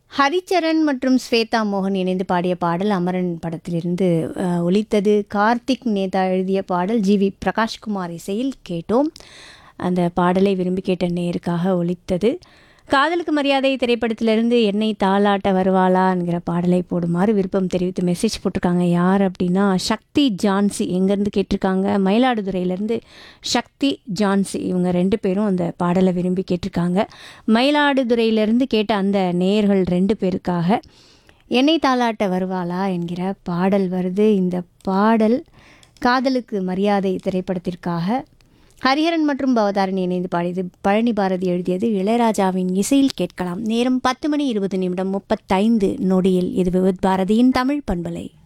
ஹரிச்சரன் மற்றும் ஸ்வேதா மோகன் இணைந்து பாடிய பாடல் அமரன் படத்திலிருந்து அஹ், ஒலித்தது கார்த்திக் நேதா எழுதிய பாடல் ஜி வி பிரகாஷ்குமார் இசையில் கேட்டோம் அந்த பாடலை விரும்பி கேட்ட நேருக்காக ஒலித்தது காதலுக்கு மரியாதை திரைப்படத்திலிருந்து என்னை தாளாட்ட வருவாளா என்கிற பாடலை போடுமாறு விருப்பம் தெரிவித்து மெசேஜ் போட்டிருக்காங்க யார் அப்படின்னா சக்தி ஜான்சி எங்கேருந்து கேட்டிருக்காங்க மயிலாடுதுறையிலேருந்து சக்தி ஜான்சி இவங்க ரெண்டு பேரும் அந்த பாடலை விரும்பி கேட்டிருக்காங்க மயிலாடுதுறையிலேருந்து கேட்ட அந்த நேயர்கள் ரெண்டு பேருக்காக என்னை தாளாட்ட வருவாளா என்கிற பாடல் வருது இந்த பாடல் காதலுக்கு மரியாதை திரைப்படத்திற்காக ஹரிஹரன் மற்றும் பவதாரணி இணைந்து பாடியது பழனி பாரதி எழுதியது இளையராஜாவின் இசையில் கேட்கலாம் நேரம் பத்து மணி இருபது நிமிடம் முப்பத்தைந்து நொடியில் இது விவித் பாரதியின் தமிழ் பண்பலை